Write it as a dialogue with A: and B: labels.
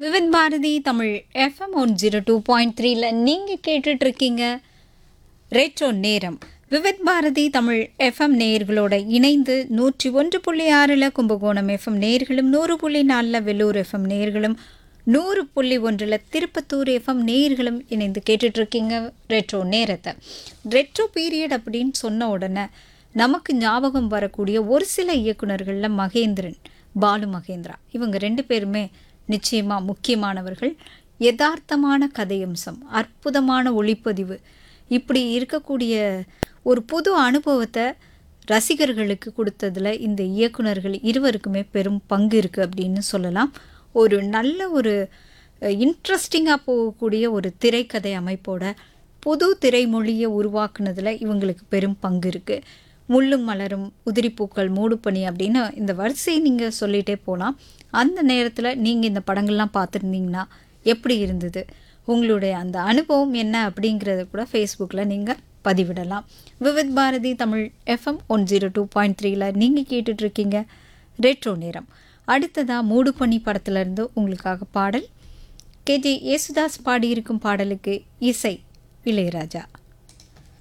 A: Vividh Bharati Tamil FM one zero two point த்ரீல நீங்கள் கேட்டுட்டு இருக்கீங்க ரெட்ரோ நேரம் விவித் பாரதி தமிழ் எஃப்எம் நேயர்களோட இணைந்து நூற்றி ஒன்று புள்ளி ஆறில் கும்பகோணம் எஃப்எம் நேயர்களும் நூறு புள்ளி நாலில் வெள்ளூர் எஃப்எம் நேயர்களும் நூறு புள்ளி ஒன்றில் திருப்பத்தூர் எஃப்எம் நேயர்களும் இணைந்து கேட்டுட்டு இருக்கீங்க ரெட்ரோ நேரத்தை ரெட்ரோ பீரியட் அப்படின்னு சொன்ன உடனே நமக்கு ஞாபகம் வரக்கூடிய ஒரு சில இயக்குனர்களில் மகேந்திரன் பாலு மகேந்திரா இவங்க ரெண்டு பேருமே நிச்சயமாக முக்கியமானவர்கள் யதார்த்தமான கதையம்சம் அற்புதமான ஒளிப்பதிவு இப்படி இருக்கக்கூடிய ஒரு புது அனுபவத்தை ரசிகர்களுக்கு கொடுத்ததுல இந்த இயக்குனர்கள் இருவருக்குமே பெரும் பங்கு இருக்குது அப்படின்னு சொல்லலாம் ஒரு நல்ல ஒரு இன்ட்ரெஸ்டிங்காக போகக்கூடிய ஒரு திரைக்கதை அமைப்போட புது திரைமொழியை உருவாக்குனதுல இவங்களுக்கு பெரும் பங்கு இருக்குது முள்ளும் மலரும் உதிரிப்பூக்கள் மூடுபனி அப்படின்னு இந்த வரிசையை நீங்கள் சொல்லிகிட்டே போகலாம் அந்த நேரத்தில் நீங்கள் இந்த படங்கள்லாம் பார்த்துருந்தீங்கன்னா எப்படி இருந்தது உங்களுடைய அந்த அனுபவம் என்ன அப்படிங்கிறத கூட ஃபேஸ்புக்கில் நீங்கள் பதிவிடலாம் Vividh Bharati Tamil FM one zero two point த்ரீல நீங்கள் கேட்டுட்ருக்கீங்க ரெட்ரோ நேரம் அடுத்ததாக மூடுபனி படத்துலேருந்து உங்களுக்காக பாடல் கேஜே யேசுதாஸ் பாடியிருக்கும் பாடலுக்கு இசை இளையராஜா